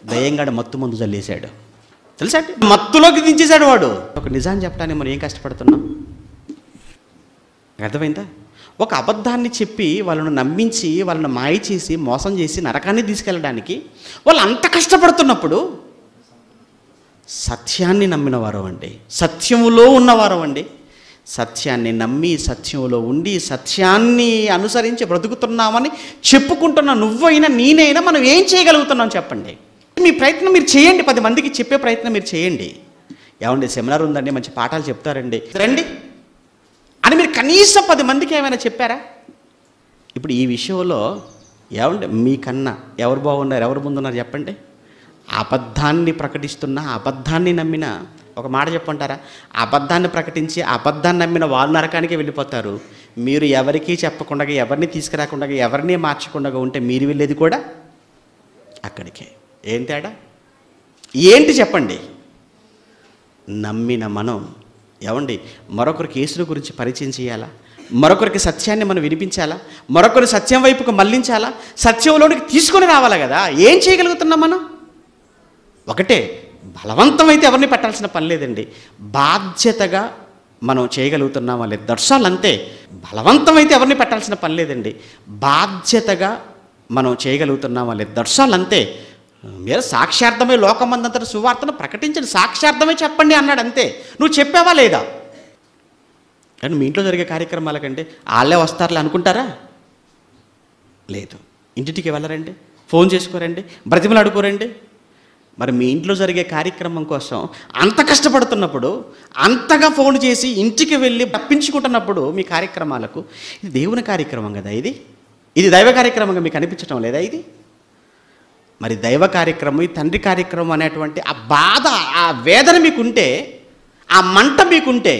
దయ్యంగాడు మత్తు మందు చల్లేశాడు తెలుసా అండి? మత్తులోకి దించేశాడు వాడు ఒక నిజాన్ని చెప్పడానికి మనం ఏం కష్టపడుతున్నాం అర్థమైందా ఒక అబద్ధాన్ని చెప్పి వాళ్ళను నమ్మించి వాళ్ళని మాయ చేసి మోసం చేసి నరకాన్ని తీసుకెళ్ళడానికి వాళ్ళు అంత కష్టపడుతున్నప్పుడు సత్యాన్ని నమ్మిన వారు అండి సత్యములో ఉన్నవారు అండి సత్యాన్ని నమ్మి సత్యములో ఉండి సత్యాన్ని అనుసరించి బ్రతుకుతున్నామని చెప్పుకుంటున్న నువ్వైనా నేనైనా మనం ఏం చేయగలుగుతున్నాం చెప్పండి మీ ప్రయత్నం మీరు చేయండి పది మందికి చెప్పే ప్రయత్నం మీరు చేయండి ఏమండి సెమినార్ ఉందండి మంచి పాఠాలు చెప్తారండి రండి అని మీరు కనీసం పది మందికి ఏమైనా చెప్పారా ఇప్పుడు ఈ విషయంలో ఏమండి మీకన్నా ఎవరు బాగున్నారు ఎవరు ముందున్నారు చెప్పండి అబద్ధాన్ని ప్రకటిస్తున్న అబద్ధాన్ని నమ్మిన ఒక మాట చెప్పంటారా అబద్ధాన్ని ప్రకటించి అబద్ధాన్ని నమ్మిన వాళ్ళు నరకానికి వెళ్ళిపోతారు మీరు ఎవరికీ చెప్పకుండా ఎవరిని తీసుకురాకుండా ఎవరిని మార్చకుండా ఉంటే మీరు వెళ్ళేది కూడా అక్కడికే ఏం తేడా ఏంటి చెప్పండి నమ్మిన మనం ఏమండి మరొకరి కేసుల గురించి పరిచయం చేయాలా మరొకరికి సత్యాన్ని మనం వినిపించాలా మరొకరి సత్యం వైపుకు మళ్ళించాలా సత్యంలోనికి తీసుకొని రావాలా కదా ఏం చేయగలుగుతున్నాం మనం ఒకటే బలవంతమైతే ఎవరిని పెట్టాల్సిన పని లేదండి బాధ్యతగా మనం చేయగలుగుతున్నామా లేదు దర్శాలు అంతే బలవంతమైతే ఎవరిని పెట్టాల్సిన పని లేదండి బాధ్యతగా మనం చేయగలుగుతున్నామా లేదు దర్శాలు అంతే మీరు సాక్ష్యార్థమే లోకమందంతట సువార్తను ప్రకటించండి సాక్ష్యార్థమే చెప్పండి అన్నాడు అంతే నువ్వు చెప్పావా లేదా కానీ మీ ఇంట్లో జరిగే కార్యక్రమాల కంటే వాళ్ళే వస్తారులే అనుకుంటారా లేదు ఇంటికి వెళ్ళరండి ఫోన్ చేసుకోరండి బ్రతిమలు అడుకోరండి మరి మీ ఇంట్లో జరిగే కార్యక్రమం కోసం అంత కష్టపడుతున్నప్పుడు అంతగా ఫోన్ చేసి ఇంటికి వెళ్ళి తప్పించుకుంటున్నప్పుడు మీ కార్యక్రమాలకు ఇది దేవుని కార్యక్రమం కదా ఇది ఇది దైవ కార్యక్రమంగా మీకు అనిపించడం లేదా ఇది మరి దైవ కార్యక్రమం ఈ తండ్రి కార్యక్రమం అనేటువంటి ఆ బాధ ఆ వేదన మీకుంటే ఆ మంట మీకుంటే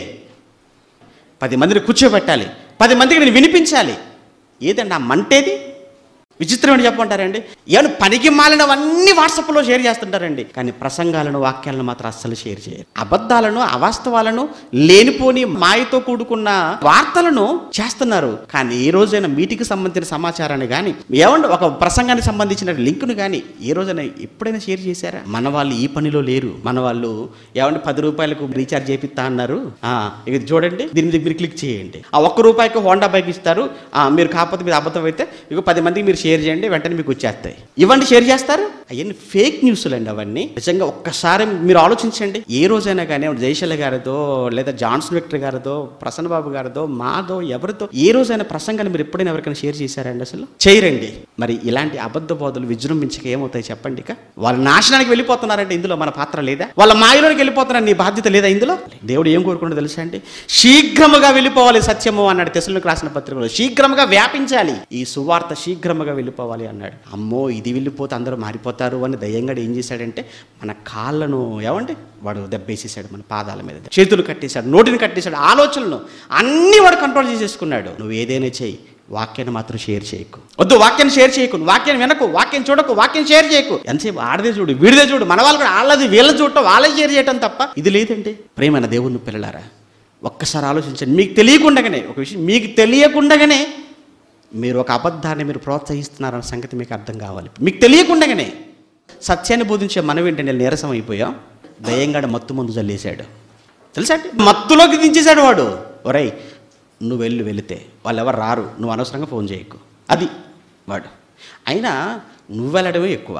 పది మందిని కూర్చోబెట్టాలి పది మందికి నేను వినిపించాలి ఏదండి ఆ మంటేది విచిత్రం ఏంటి చెప్పమంటారండి ఏమైనా పనికి మాలినవన్నీ వాట్సాప్లో షేర్ చేస్తుంటారండి కానీ ప్రసంగాలను వాక్యాలను మాత్రం అస్సలు షేర్ చేయరు అబద్ధాలను అవాస్తవాలను లేనిపోని మాయతో కూడుకున్న వార్తలను చేస్తున్నారు కానీ ఏ రోజైనా మీటికి సంబంధించిన సమాచారాన్ని కానీ ఏమండి ఒక ప్రసంగానికి సంబంధించిన లింకును కానీ ఏ రోజైనా ఎప్పుడైనా షేర్ చేశారా మన వాళ్ళు ఈ పనిలో లేరు మన వాళ్ళు ఏమంటే పది రూపాయలకు రీఛార్జ్ చేపిస్తా అన్నారు ఆ, ఇది చూడండి దీని మీద మీరు క్లిక్ చేయండి ఆ ఒక్క రూపాయికి హోండా బైక్ ఇస్తారు ఆ, మీరు కాకపోతే మీరు అబద్ధం అయితే ఇక పది మందికి మీరు షేర్ చేయండి వెంటనే మీకు వచ్చేస్తాయి ఇవన్నీ షేర్ చేస్తారు అవన్నీ ఫేక్ న్యూస్లు అండి అవన్నీ నిజంగా ఒక్కసారి మీరు ఆలోచించండి ఏ రోజైనా కానీ జయశల గారితో లేదా జాన్సన్ విక్టర్ గారితో ప్రసన్న బాబు గారితో మాదో ఎవరితో ఏ రోజైనా ప్రసంగాన్ని మీరు ఎప్పుడైనా ఎవరికైనా షేర్ చేశారండి అసలు చేయరండి మరి ఇలాంటి అబద్ధ బోధలు విజృంభించక ఏమవుతాయి చెప్పండి ఇక వాళ్ళ నాశనానికి వెళ్ళిపోతున్నారంటే ఇందులో మన పాత్ర లేదా వాళ్ళ మాయలోనికి వెళ్ళిపోతున్నారు నీ బాధ్యత లేదా ఇందులో దేవుడు ఏం కోరుకుంటూ తెలుసా అండి శీఘ్రముగా వెళ్ళిపోవాలి సత్యము అన్నాడు తెసలకు రాసిన పత్రికలో శీఘ్రముగా వ్యాపించాలి ఈ సువార్త శీఘ్రముగా వెళ్ళిపోవాలి అన్నాడు అమ్మో ఇది వెళ్ళిపోతే అందరూ మారిపోతారు అని దయ్యంగా ఏం చేశాడంటే మన కాళ్ళను ఏమండి వాడు దెబ్బేసేసాడు మన పాదాల మీద చేతులు కట్టేశాడు నోటిని కట్టేశాడు ఆలోచనలను అన్నీ వాడు కంట్రోల్ చేసేసుకున్నాడు నువ్వు ఏదైనా చేయి వాక్యాన్ని మాత్రం షేర్ చేయకు వద్దు వాక్యాన్ని షేర్ చేయకు వాక్యాన్ని వినకు వాక్యం చూడకు వాక్యం షేర్ చేయకు ఎంతసేపు ఆడదే చూడు వీడిదే చూడు మన వాళ్ళు కూడా వాళ్ళది వీళ్ళని చూడటం వాళ్ళే షేర్ చేయటం తప్ప ఇది లేదండి ప్రేమైన దేవుని పిల్లలారా ఒక్కసారి ఆలోచించండి మీకు తెలియకుండానే ఒక విషయం మీకు తెలియకుండానే మీరు ఒక అబద్ధాన్ని మీరు ప్రోత్సహిస్తున్నారన్న సంగతి మీకు అర్థం కావాలి మీకు తెలియకుండానే సత్యాన్ని బోధించే మనం ఏంటంటే నీరసం అయిపోయాం దయ్యంగాడు మత్తు మందు చల్లేశాడు తెలుసా అండి? మత్తులోకి దించేశాడు వాడు ఒరేయ్ నువ్వు వెళ్ళి వెళితే వాళ్ళు ఎవరు రారు నువ్వు అనవసరంగా ఫోన్ చేయకు అది వాడు అయినా నువ్వు వెళ్ళడమే ఎక్కువ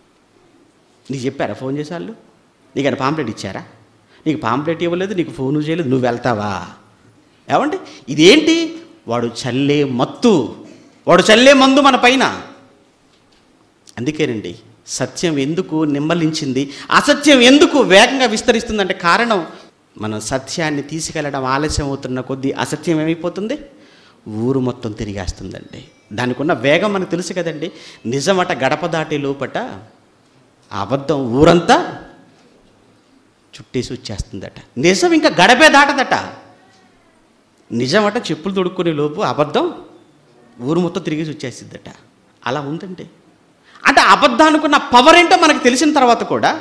నీకు చెప్పారా ఫోన్ చేసే వాళ్ళు నీకు ఆయన పాంప్లెట్ ఇచ్చారా నీకు పాంప్లెట్ ఇవ్వలేదు నీకు ఫోన్ చేయలేదు నువ్వు వెళ్తావా ఏమండి ఇదేంటి వాడు చల్లే మత్తు వాడు చల్లే మందు మన పైన అందుకేనండి సత్యం ఎందుకు నిమ్మలించింది అసత్యం ఎందుకు వేగంగా విస్తరిస్తుందంటే కారణం మనం సత్యాన్ని తీసుకెళ్ళడం ఆలస్యం అవుతున్న కొద్దీ అసత్యం ఏమైపోతుంది ఊరు మొత్తం తిరిగేస్తుందండి దానికి ఉన్న వేగం మనకు తెలుసు కదండి నిజమట గడప దాటే లోపట ఆ అబద్ధం ఊరంతా చుట్టేసి వచ్చేస్తుందట నిజం ఇంకా గడపే దాటదట నిజమట చెప్పులు తొడుక్కునే లోపు అబద్ధం ఊరు మొత్తం తిరిగేసి వచ్చేసిద్దట అలా ఉందండి అంటే అబద్ధానుకున్న పవర్ ఏంటో మనకు తెలిసిన తర్వాత కూడా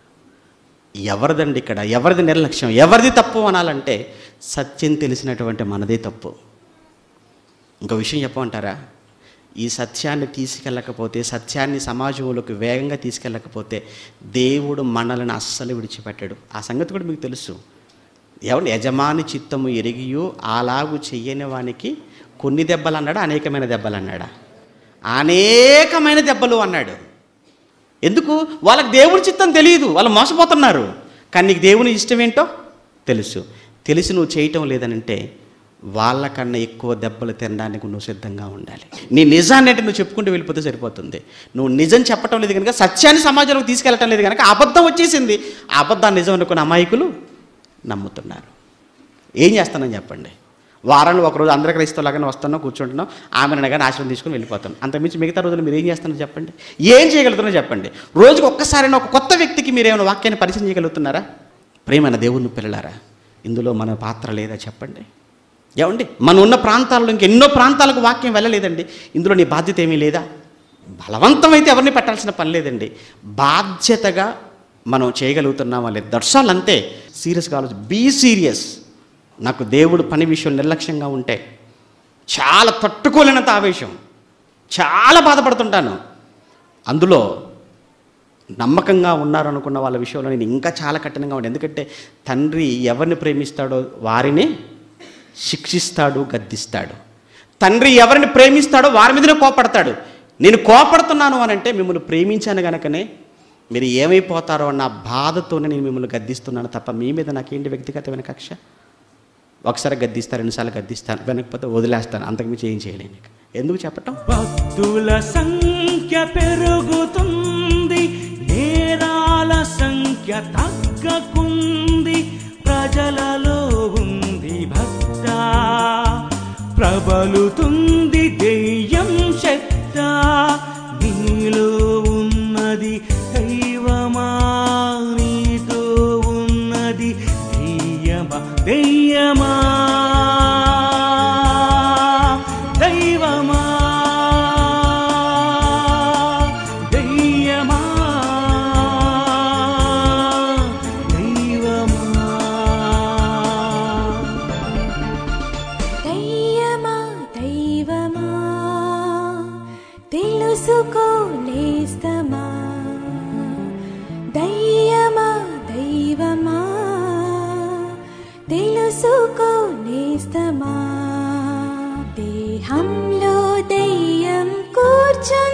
ఎవరిదండి ఇక్కడ ఎవరిది నిర్లక్ష్యం ఎవరిది తప్పు అనాలంటే సత్యం తెలిసినటువంటి మనదే తప్పు ఇంకో విషయం చెప్పమంటారా ఈ సత్యాన్ని తీసుకెళ్ళకపోతే సత్యాన్ని సమాజంలోకి వేగంగా తీసుకెళ్ళకపోతే దేవుడు మనల్ని అస్సలు విడిచిపెట్టాడు ఆ సంగతి కూడా మీకు తెలుసు ఏమండి యజమాని చిత్తము ఎరిగియు అలాగు చెయ్యని వానికి కొన్ని దెబ్బలు అన్నాడా అనేకమైన దెబ్బలు అన్నాడా అనేకమైన దెబ్బలు అన్నాడు ఎందుకు వాళ్ళకి దేవుడి చిత్తం తెలియదు వాళ్ళు మోసపోతున్నారు కానీ నీకు దేవుని ఇష్టం ఏంటో తెలుసు తెలిసి నువ్వు చేయటం లేదనంటే వాళ్ళకన్నా ఎక్కువ దెబ్బలు తినడానికి నువ్వు సిద్ధంగా ఉండాలి నీ నిజాన్ని అంటే నువ్వు చెప్పుకుంటూ వెళ్ళిపోతే సరిపోతుంది నువ్వు నిజం చెప్పటం లేదు కనుక సత్యాన్ని సమాజంలోకి తీసుకెళ్ళటం లేదు కనుక అబద్ధం వచ్చేసింది ఆ అబద్ధాన్ని నిజం అనుకున్న అమాయకులు నమ్ముతున్నారు ఏం చేస్తానని చెప్పండి వారంలో ఒకరోజు అందరి క్రైస్తవులాగానే వస్తున్నాం కూర్చుంటున్నాం ఆమెను కానీ ఆశ్రమం తీసుకుని వెళ్ళిపోతాం అంతకుమించి మిగతా రోజులు మీరు ఏం చేస్తారో చెప్పండి ఏం చేయగలుగుతున్నారో చెప్పండి రోజుకు ఒక్కసారైనా ఒక కొత్త వ్యక్తికి మీరు ఏమైనా వాక్యాన్ని పరిచయం చేయగలుగుతున్నారా ప్రేమైన దేవుని పిల్లలారా ఇందులో మన పాత్ర లేదా చెప్పండి ఏమండి మనం ఉన్న ప్రాంతాల్లో ఇంకెన్నో ప్రాంతాలకు వాక్యం వెళ్ళలేదండి ఇందులో నీ బాధ్యత ఏమీ లేదా బలవంతం అయితే ఎవరిని పెట్టాల్సిన పని లేదండి బాధ్యతగా మనం చేయగలుగుతున్నామా లేదు దర్శాలు అంతే సీరియస్గా ఆలోచన బీ సీరియస్ నాకు దేవుడు పని విషయం నిర్లక్ష్యంగా ఉంటే చాలా తట్టుకోలేనంత ఆవేశం చాలా బాధపడుతుంటాను అందులో నమ్మకంగా ఉన్నారనుకున్న వాళ్ళ విషయంలో నేను ఇంకా చాలా కఠినంగా ఉండే ఎందుకంటే తండ్రి ఎవరిని ప్రేమిస్తాడో వారిని శిక్షిస్తాడు గద్దిస్తాడు తండ్రి ఎవరిని ప్రేమిస్తాడో వారి మీదనే కోపడతాడు నేను కోపడుతున్నాను అని అంటే మిమ్మల్ని ప్రేమించాను గనకనే మీరు ఏమైపోతారో అన్న బాధతోనే నేను మిమ్మల్ని గద్దిస్తున్నాను తప్ప మీ మీద నాకేంటి వ్యక్తిగతమైన కక్ష ఒకసారి గద్దిస్తాను రెండుసార్లు గద్దిస్తాను వెనకపోతే వదిలేస్తాను అంతకుమించి ఏం చేయలేను ఇక. ఎందుకు చెప్పటం భక్తుల సంఖ్య పెరుగుతుంది నేరాల సంఖ్య తగ్గకుంది ప్రజలలో ఉంది భక్త ప్రబలుతుంది దెయ్యం శక్త నీలో ఉన్నది దైవమా నీతో ఉన్నది దెయ్యమా దెయ్యమా దైవమా దెయ్యమా దైవమా దయ్యమా దైవమా తెలుసుకో నేస్తమా దయ్యమా దైవమా తెలుసుకో నేస్తమా దేహంలో దయ్యం కూర్చొని